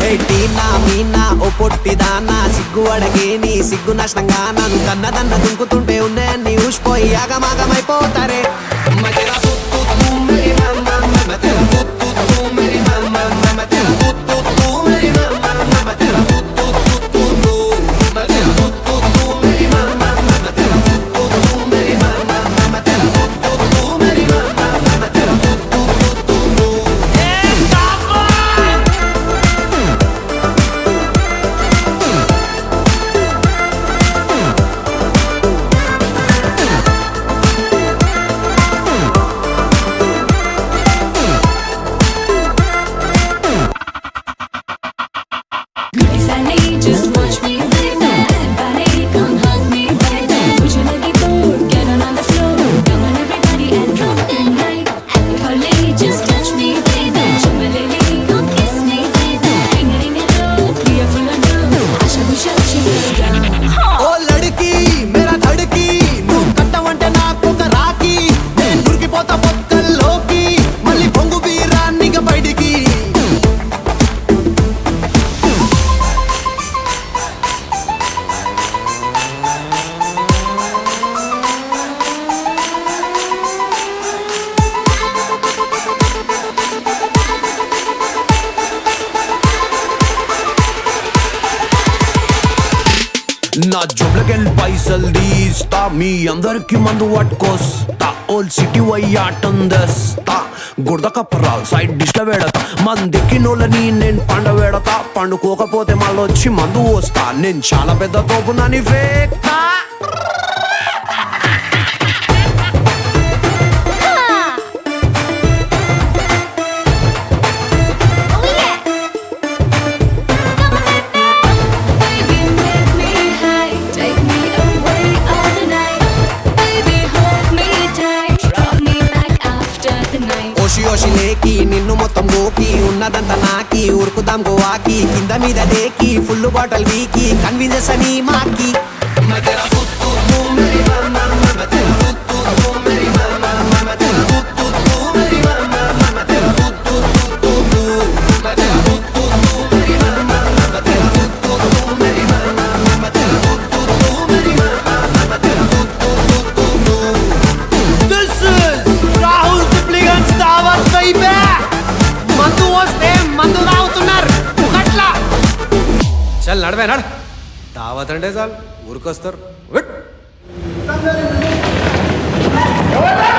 Tea నా మీనా ఓ పొట్టిదానా సిగ్గు అడగే నీ సిగ్గు నష్టంగా నన్ను కన్నదన్న దుంకుతుంటే ఉన్నాయన్ని ఊసిపోయి ఆగమాగమైపోతారే మధ్యలో తుత్తు తూ మేరీ మమ్మ, మమ్మ తెర తుత్తు తూ మేరీ మమ్మ, మమ్మ తెర తుత్తు తూ మేరీ మమ్మ, మమ్మ తెర తుత్తు తుత్తు తూ. మమ్మ తెర తుత్తు తూ మేరీ మమ్మ, మమ్మ తెర తుత్తు తూ మేరీ మమ్మ, మమ్మ తెర తుత్తు తూ మేరీ మమ్మ, మమ్మ తెర తుత్తు తుత్తు తూ. Sally, just watch me, baby. Somebody come hug me, baby. Would you like it bored? Get on on the floor. Come on, everybody, and drop the night. Happy Holly, just touch me, baby. Shuma lily, come kiss me, baby. Ring a ring a roll, be a full of love. Asha busha chica. ఓ లడికి మేరా ధడికి నువ్వు కట్టవంటే నాకు ఒక రాకి నేను దొరికిపోతా పొక్కల్లోకి మళ్ళీ పొంగు వీరాన్నిగ బయటికి నా జోబులకెళ్ళి పైసలు తీస్తా మీ అందరికి మందు పట్టుకొస్తా ఓల్ సిటీ వయ్యాటం తెస్తా గుర్ద కప్పరాలు సైడ్ డిష్ల వేడతా మందికి నోళ్ళని నేను పండ వేడతా పండుకోకపోతే మళ్ళీ వచ్చి మందు పోస్తా నేను చాలా పెద్ద తోపు నని ఫేక్తా Baby, make me high. Take me away all the night. Baby, hold me tight. Drop me back after the night. ఓషి ఓషి లేకి నిన్ను మొత్తం గోకి ఉన్నదంతా నాకి ఉరుకుదాం గోవాకి కింద మీద దేకి ఫుల్ బాటల్ వీకి కన్విన్స్ అని మాకి మధ్యలో తుత్తు తూ మేరీ మమ్మ, మమ్మ తెర తుత్తు తూ మేరీ మమ్మ, మమ్మ తెర తుత్తు తూ మేరీ మమ్మ, మమ్మ తెర తుత్తు తుత్తు తూ. మధ్యలో తుత్తు తూ మేరీ మమ్మ, మమ్మ తెర తుత్తు తూ మేరీ మమ్మ, మమ్మ తెర తుత్తు తూ మేరీ మమ్మ, మమ్మ తెర తుత్తు తుత్తు తూ. This is Rahul Sipligan's Dawat baby. మందు వస్తే మందు తాగుతున్నారు ఒకట్లా చల్ నడవే నడు దావత్ అంటే చాలు ఊరికొస్తారు విట్